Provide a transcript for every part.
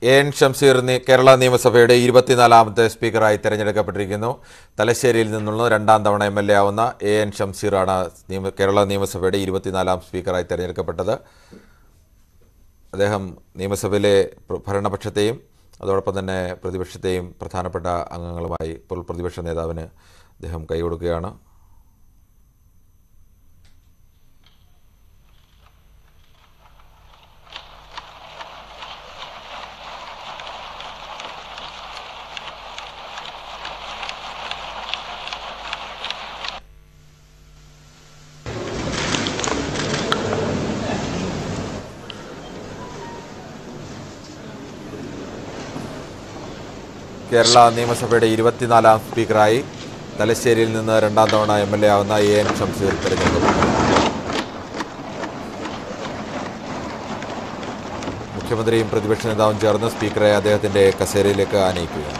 A N Shamseer നി- കേരള നിയമസഭയുടെ ഇരുപത്തിനാലാമത്തെ സ്പീക്കറായി തെരഞ്ഞെടുക്കപ്പെട്ടിരിക്കുന്നു തലശ്ശേരിയിൽ നിന്നുള്ള രണ്ടാം തവണ എം എൽ എ ആവുന്ന എ എൻ ഷംസീറാണ് നിയമ കേരള നിയമസഭയുടെ ഇരുപത്തിനാലാം സ്പീക്കറായി തെരഞ്ഞെടുക്കപ്പെട്ടത് അദ്ദേഹം നിയമസഭയിലെ പ്ര- ഭരണപക്ഷത്തെയും അതോടൊപ്പം തന്നെ പ്രതിപക്ഷത്തെയും പ്രധാനപ്പെട്ട അംഗങ്ങളുമായി ഇപ്പോൾ പ്രതിപക്ഷ നേതാവിന് അദ്ദേഹം കൈകൊടുക്കുകയാണ് കേരള നിയമസഭയുടെ ഇരുപത്തിനാലാം സ്പീക്കറായി തലശ്ശേരിയിൽ നിന്ന് രണ്ടാം തവണ എം എൽ എ ആവുന്ന എ എൻ ഷംസീർ തെരഞ്ഞെടുക്കപ്പെട്ടു മുഖ്യമന്ത്രിയും പ്രതിപക്ഷ നേതാവും ചേർന്ന് സ്പീക്കറെ അദ്ദേഹത്തിന്റെ കസേരയിലേക്ക് ആനയിക്കുകയാണ്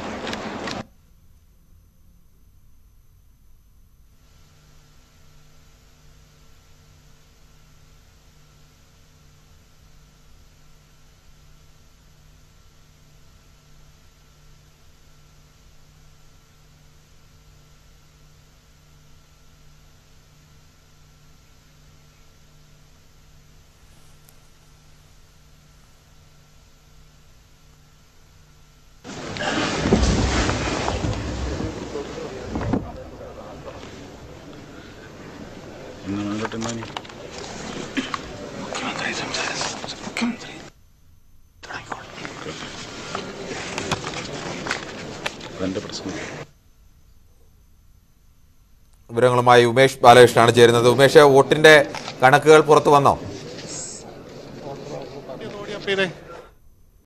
എൻ്റെ പ്രശ്നം വിവരങ്ങളുമായി ഉമേഷ് ബാലകൃഷ്ണനാണ് ചേരുന്നത് ഉമേഷ് വോട്ടിന്റെ കണക്കുകൾ പുറത്തു വന്നോ നോടി അപ്പീലേ